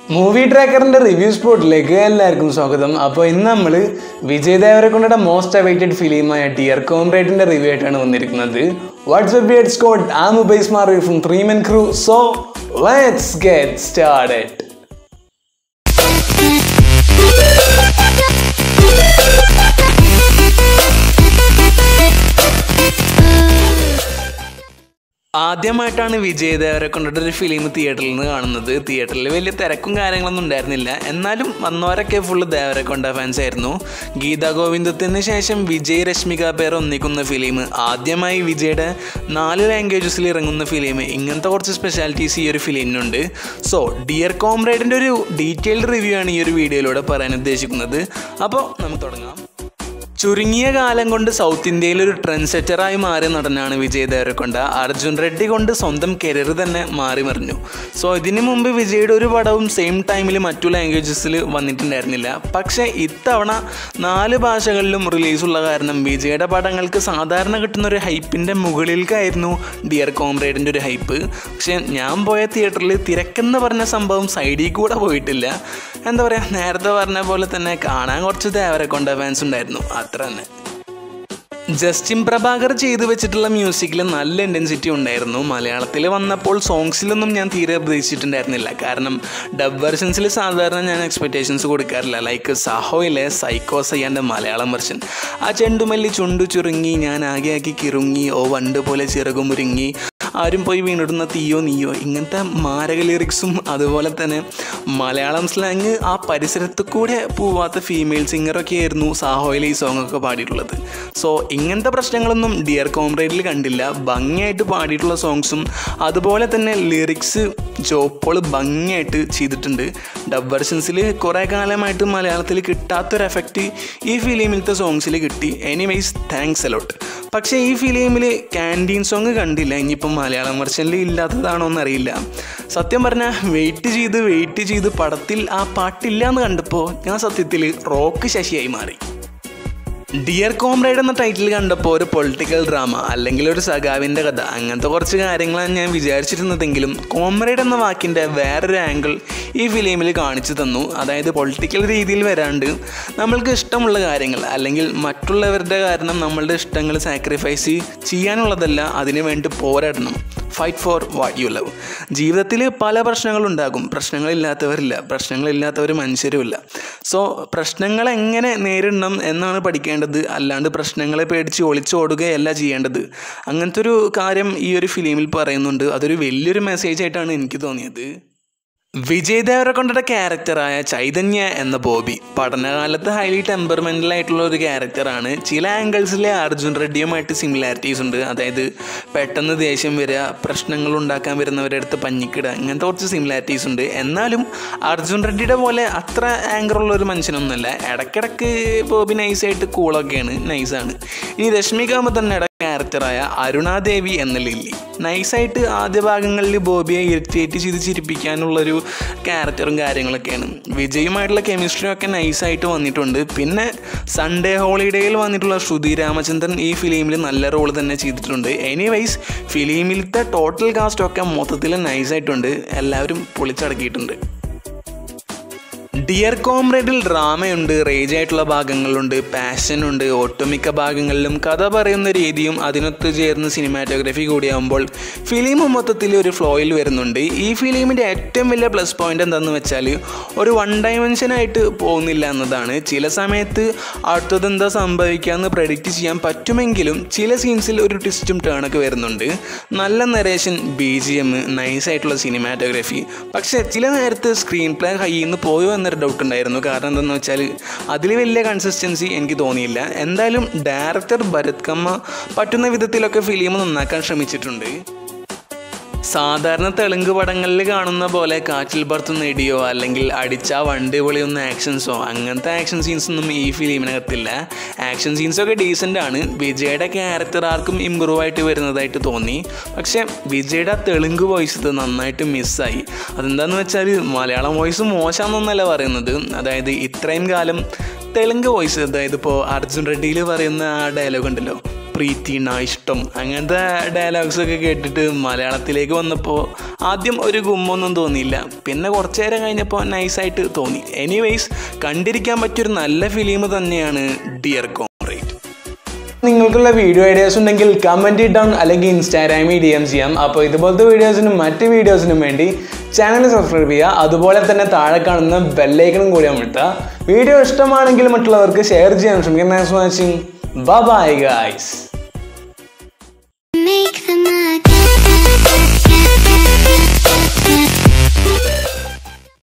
Movie ട്രാക്കറിന്റെ review സ്പോട്ടിലേക്ക് എല്ലാവർക്കും സ്വാഗതം അപ്പോൾ ഇന്ന് നമ്മൾ വിജയ് ദേവരെ കൊണ്ടുള്ള മോസ്റ്റ് അവൈറ്റഡ് ഫിലിമായ ഡിയർ കോംറേറ്റിന്റെ റിവ്യൂ ആയിട്ടാണ് വന്നിരിക്കുന്നത് വാട്സ്ആപ്പ് ബിയഡ് സ്കോഡ് ആ മൊബൈൽ സ്മാർ from three men crew so let's get started ആദ്യമായിട്ടാണ് വിജയ് ദേവരെ കൊണ്ടിട്ട് ഒരു ഫിലിം തിയേറ്ററിൽ നിന്ന് കാണുന്നത് തിയേറ്ററിൽ വലിയ തിരക്കും കാര്യങ്ങളൊന്നും ഉണ്ടായിരുന്നില്ല എന്നാലും വന്നവരൊക്കെ ഫുള്ള് ദേവരെ കൊണ്ട ഫാൻസ് ആയിരുന്നു ഗീതാ ഗോവിന്ദത്തിന് ശേഷം വിജയ് രശ്മിക പേർ ഒന്നിക്കുന്ന ഫിലിം ആദ്യമായി വിജയുടെ നാല് ലാംഗ്വേജസിൽ ഇറങ്ങുന്ന ഫിലിം ഇങ്ങനത്തെ കുറച്ച് സ്പെഷ്യാലിറ്റീസ് ഈ ഒരു ഫിലിമിനുണ്ട് സോ ഡിയർ കോംറേഡിൻ്റെ ഒരു ഡീറ്റെയിൽഡ് റിവ്യൂ ആണ് ഈ ഒരു വീഡിയോയിലൂടെ പറയാൻ ഉദ്ദേശിക്കുന്നത് അപ്പോൾ നമുക്ക് തുടങ്ങാം ചുരുങ്ങിയ കാലം കൊണ്ട് സൗത്ത് ഇന്ത്യയിൽ ഒരു ട്രെൻഡ് സെറ്ററായി മാറിയ നടനാണ് വിജയ് ദേവരക്കൊണ്ട അർജുൻ റെഡ്ഡി കൊണ്ട് സ്വന്തം കരിയർ തന്നെ മാറി മറിഞ്ഞു സോ ഇതിനു മുമ്പ് വിജയുടെ ഒരു പടവും സെയിം ടൈമിൽ മറ്റു ലാംഗ്വേജസിൽ വന്നിട്ടുണ്ടായിരുന്നില്ല പക്ഷേ ഇത്തവണ നാല് ഭാഷകളിലും റിലീസുള്ള കാരണം വിജയുടെ പടങ്ങൾക്ക് സാധാരണ കിട്ടുന്ന ഒരു ഹൈപ്പിൻ്റെ മുകളിലേക്കായിരുന്നു ഡിയർ കോംറേഡിൻ്റെ ഒരു ഹൈപ്പ് പക്ഷേ ഞാൻ പോയ തിയേറ്ററിൽ തിരക്കെന്ന് പറഞ്ഞ സംഭവം സൈഡിൽ കൂടെ പോയിട്ടില്ല എന്താ പറയുക നേരത്തെ പറഞ്ഞ പോലെ തന്നെ കാണാൻ കുറച്ച് ദേവരെ കൊണ്ട ഫാൻസ് ഉണ്ടായിരുന്നു അത്ര തന്നെ ജസ്റ്റിൻ പ്രഭാകർ ചെയ്തു വെച്ചിട്ടുള്ള മ്യൂസിക്കിൽ നല്ല ഇൻറ്റൻസിറ്റി ഉണ്ടായിരുന്നു മലയാളത്തിൽ വന്നപ്പോൾ സോങ്സിലൊന്നും ഞാൻ തീരെ പ്രതീക്ഷിച്ചിട്ടുണ്ടായിരുന്നില്ല കാരണം ഡബ് വെർഷൻസിൽ സാധാരണ ഞാൻ എക്സ്പെക്റ്റേഷൻസ് കൊടുക്കാറില്ല ലൈക്ക് സഹോയിലെ സൈക്കോ സയ്യാൻ്റെ മലയാളം വെർഷൻ ആ ചെണ്ടുമല്ലി ചുണ്ടു ചുരുങ്ങി ഞാൻ ആകെ ആക്കി കിറുങ്ങി ഓ വണ്ട് പോലെ ചിറകുമുരുങ്ങി ആരും പോയി വീണിടുന്ന തീയോ നീയോ ഇങ്ങനത്തെ മാരക ലിറിക്സും അതുപോലെ തന്നെ മലയാളം സ്ലാങ് ആ പരിസരത്ത് കൂടെ പോവാത്ത ഫീമെയിൽ സിംഗറൊക്കെ ആയിരുന്നു സാഹോയിൽ ഈ സോങ് ഒക്കെ പാടിയിട്ടുള്ളത് സോ ഇങ്ങനത്തെ പ്രശ്നങ്ങളൊന്നും ഡിയർ കോംറേഡിൽ കണ്ടില്ല ഭംഗിയായിട്ട് പാടിയിട്ടുള്ള സോങ്സും അതുപോലെ തന്നെ ലിറിക്സ് ജോപ്പോൾ ഭംഗിയായിട്ട് ചെയ്തിട്ടുണ്ട് ഡബ് വെർഷൻസിൽ കുറേ കാലമായിട്ട് മലയാളത്തിൽ കിട്ടാത്തൊരു എഫക്റ്റ് ഈ ഫിലിമിലത്തെ സോങ്സിൽ കിട്ടി എനിവൈസ് താങ്ക്സ് അലോട്ട് പക്ഷേ ഈ ഫിലിമിൽ ക്യാൻറ്റീൻ സോങ് കണ്ടില്ല ഇനിയിപ്പം മലയാളം വെർഷനിൽ ഇല്ലാത്തതാണോ എന്നറിയില്ല സത്യം പറഞ്ഞാൽ വെയിറ്റ് ചെയ്ത് വെയിറ്റ് ചെയ്ത് പടത്തിൽ ആ പാട്ടില്ല എന്ന് കണ്ടപ്പോൾ ഞാൻ സത്യത്തിൽ റോക്ക് ശശിയായി മാറി ഡിയർ കോംറേഡ് എന്ന ടൈറ്റിൽ കണ്ടപ്പോൾ ഒരു പൊളിറ്റിക്കൽ ഡ്രാമ അല്ലെങ്കിൽ ഒരു സഖാവിൻ്റെ കഥ അങ്ങനത്തെ കുറച്ച് കാര്യങ്ങളാണ് ഞാൻ വിചാരിച്ചിരുന്നതെങ്കിലും കോംറേഡ് എന്ന വാക്കിൻ്റെ വേറൊരു ആംഗിൾ ഈ ഫിലിമിൽ കാണിച്ചു തന്നു അതായത് പൊളിറ്റിക്കൽ രീതിയിൽ വരാണ്ട് നമ്മൾക്ക് ഇഷ്ടമുള്ള കാര്യങ്ങൾ അല്ലെങ്കിൽ മറ്റുള്ളവരുടെ കാരണം നമ്മളുടെ ഇഷ്ടങ്ങൾ സാക്രിഫൈസ് ചെയ്യാനുള്ളതല്ല അതിനു വേണ്ടി പോരാടണം fight for what you love ജീവിതത്തിൽ പല പ്രശ്നങ്ങളുണ്ടാകും പ്രശ്നങ്ങളില്ലാത്തവരില്ല പ്രശ്നങ്ങളില്ലാത്തവർ മനുഷ്യരുമില്ല സോ പ്രശ്നങ്ങൾ എങ്ങനെ നേരിടണം എന്നാണ് പഠിക്കേണ്ടത് അല്ലാണ്ട് പ്രശ്നങ്ങളെ പേടിച്ച് ഒളിച്ചോടുകയല്ല ചെയ്യേണ്ടത് അങ്ങനത്തെ ഒരു കാര്യം ഈ ഒരു ഫിലിമിൽ പറയുന്നുണ്ട് അതൊരു വലിയൊരു മെസ്സേജ് ആയിട്ടാണ് എനിക്ക് തോന്നിയത് വിജയ് ദേവരക്കൊണ്ടയുടെ ക്യാരക്ടറായ ചൈതന്യ എന്ന ബോബി പഠനകാലത്ത് ഹൈലി ടെമ്പർമെൻ്റൽ ആയിട്ടുള്ള ഒരു ക്യാരക്ടറാണ് ചില ആംഗിൾസിലെ അർജുൻ റെഡ്ഡിയുമായിട്ട് സിമിലാരിറ്റീസ് ഉണ്ട് അതായത് പെട്ടെന്ന് ദേഷ്യം വരിക പ്രശ്നങ്ങൾ ഉണ്ടാക്കാൻ വരുന്നവരുടെ അടുത്ത് പഞ്ഞിക്കിടുക അങ്ങനത്തെ കുറച്ച് സിമിലാരിറ്റീസ് ഉണ്ട് എന്നാലും അർജുൻ റെഡ്ഡിയുടെ പോലെ അത്ര ആങ്കറുള്ള ഒരു മനുഷ്യനൊന്നുമല്ല ഇടയ്ക്കിടയ്ക്ക് ബോബി നൈസായിട്ട് കൂളൊക്കെയാണ് നൈസാണ് ഇനി രശ്മികാമ തന്നെ ക്യാരക്ടറായ അരുണാദേവി എന്ന ലില്ലി നൈസായിട്ട് ആദ്യ ഭാഗങ്ങളിൽ ബോബിയെ ഇറിറ്റേറ്റ് ചെയ്ത് ചിരിപ്പിക്കാനുള്ളൊരു ക്യാരക്ടറും കാര്യങ്ങളൊക്കെയാണ് വിജയുമായിട്ടുള്ള കെമിസ്ട്രിയും ഒക്കെ നൈസായിട്ട് വന്നിട്ടുണ്ട് പിന്നെ സൺഡേ ഹോളിഡേയിൽ വന്നിട്ടുള്ള ശ്രുതി രാമചന്ദ്രൻ ഈ ഫിലിമിൽ നല്ല റോൾ തന്നെ ചെയ്തിട്ടുണ്ട് എനിവൈസ് ഫിലിമിലത്തെ ടോട്ടൽ കാസ്റ്റൊക്കെ മൊത്തത്തിൽ നൈസായിട്ടുണ്ട് എല്ലാവരും പൊളിച്ചടക്കിയിട്ടുണ്ട് ഡിയർ കോംറേഡിൽ ഡ്രാമയുണ്ട് റേജ് ആയിട്ടുള്ള ഭാഗങ്ങളുണ്ട് പാഷനുണ്ട് ഒട്ടുമിക്ക ഭാഗങ്ങളിലും കഥ പറയുന്ന രീതിയും അതിനൊത്ത് ചേർന്ന് സിനിമാറ്റോഗ്രഫി കൂടിയാകുമ്പോൾ ഫിലിം മൊത്തത്തിൽ ഒരു ഫ്ലോയിൽ വരുന്നുണ്ട് ഈ ഫിലിമിൻ്റെ ഏറ്റവും വലിയ പ്ലസ് പോയിന്റ് എന്താണെന്ന് വെച്ചാൽ ഒരു വൺ ഡയമെൻഷനായിട്ട് പോകുന്നില്ല എന്നതാണ് ചില സമയത്ത് അടുത്തത് എന്താ സംഭവിക്കാമെന്ന് പ്രഡിക്റ്റ് ചെയ്യാൻ പറ്റുമെങ്കിലും ചില സീൻസിൽ ഒരു ട്വിസ്റ്റും ടേണൊക്കെ വരുന്നുണ്ട് നല്ല നരേഷൻ ബി ജി എം നൈസായിട്ടുള്ള സിനിമാറ്റോഗ്രഫി പക്ഷേ ചില നേരത്ത് സ്ക്രീൻ പ്ലേ കയ്യിൽ നിന്ന് പോയോ എന്നൊരു ഡൗട്ട് ഉണ്ടായിരുന്നു കാരണം എന്താണെന്ന് വെച്ചാൽ അതിൽ വലിയ കൺസിസ്റ്റൻസി എനിക്ക് തോന്നിയില്ല എന്തായാലും ഡയറക്ടർ ഭരത് കമ്മ പറ്റുന്ന വിധത്തിലൊക്കെ ഫിലിം നന്നാക്കാൻ ശ്രമിച്ചിട്ടുണ്ട് സാധാരണ തെലുങ്ക് പടങ്ങളിൽ കാണുന്ന പോലെ കാറ്റിൽ പറത്തുന്ന ഇടിയോ അല്ലെങ്കിൽ അടിച്ച വണ്ടി പൊളിയുന്ന ആക്ഷൻസോ അങ്ങനത്തെ ആക്ഷൻ സീൻസ് ഒന്നും ഈ ഫിലിമിനകത്തില്ല ആക്ഷൻ സീൻസൊക്കെ ഡീസൻ്റ് ആണ് വിജയുടെ ക്യാരക്ടർ ആർക്കും ഇമ്പ്രൂവ് ആയിട്ട് വരുന്നതായിട്ട് തോന്നി പക്ഷേ വിജയുടെ ആ തെലുങ്ക് വോയിസ് ഇത് നന്നായിട്ട് മിസ്സായി അതെന്താന്ന് വെച്ചാൽ മലയാളം വോയിസ് മോശമാണെന്നല്ല പറയുന്നത് അതായത് ഇത്രയും കാലം തെലുങ്ക് വോയിസ് അതായത് ഇപ്പോൾ അർജുൻ റെഡ്ഡിയിൽ പറയുന്ന ആ ഡയലോഗ് ഉണ്ടല്ലോ പ്രീത്തിണ ഇഷ്ടം അങ്ങനത്തെ ഡയലോഗ്സ് ഒക്കെ കേട്ടിട്ട് മലയാളത്തിലേക്ക് വന്നപ്പോൾ ആദ്യം ഒരു ഗുമ്മൊന്നും തോന്നിയില്ല പിന്നെ കുറച്ച് നേരം കഴിഞ്ഞപ്പോൾ നൈസായിട്ട് തോന്നി എനിവേയ്സ് കണ്ടിരിക്കാൻ പറ്റിയൊരു നല്ല ഫിലിം തന്നെയാണ് ഡിയർ കോംറേറ്റ് നിങ്ങൾക്കുള്ള വീഡിയോ ഐഡിയാസ് ഉണ്ടെങ്കിൽ കമൻറ്റ് ഡൗൺ അല്ലെങ്കിൽ ഇൻസ്റ്റാഗ്രാമിൽ ഡി എം ചെയ്യാം അപ്പോൾ ഇതുപോലത്തെ വീഡിയോസിനും മറ്റ് വീഡിയോസിനും വേണ്ടി ചാനൽ സബ്സ്ക്രൈബ് ചെയ്യുക അതുപോലെ തന്നെ താഴെ കാണുന്ന ബെല്ലൈക്കണും കൂടി അമർത്തുക വീഡിയോ ഇഷ്ടമാണെങ്കിൽ മറ്റുള്ളവർക്ക് ഷെയർ ചെയ്യാൻ ശ്രമിക്കാം thanks for watching bye guys Make them again.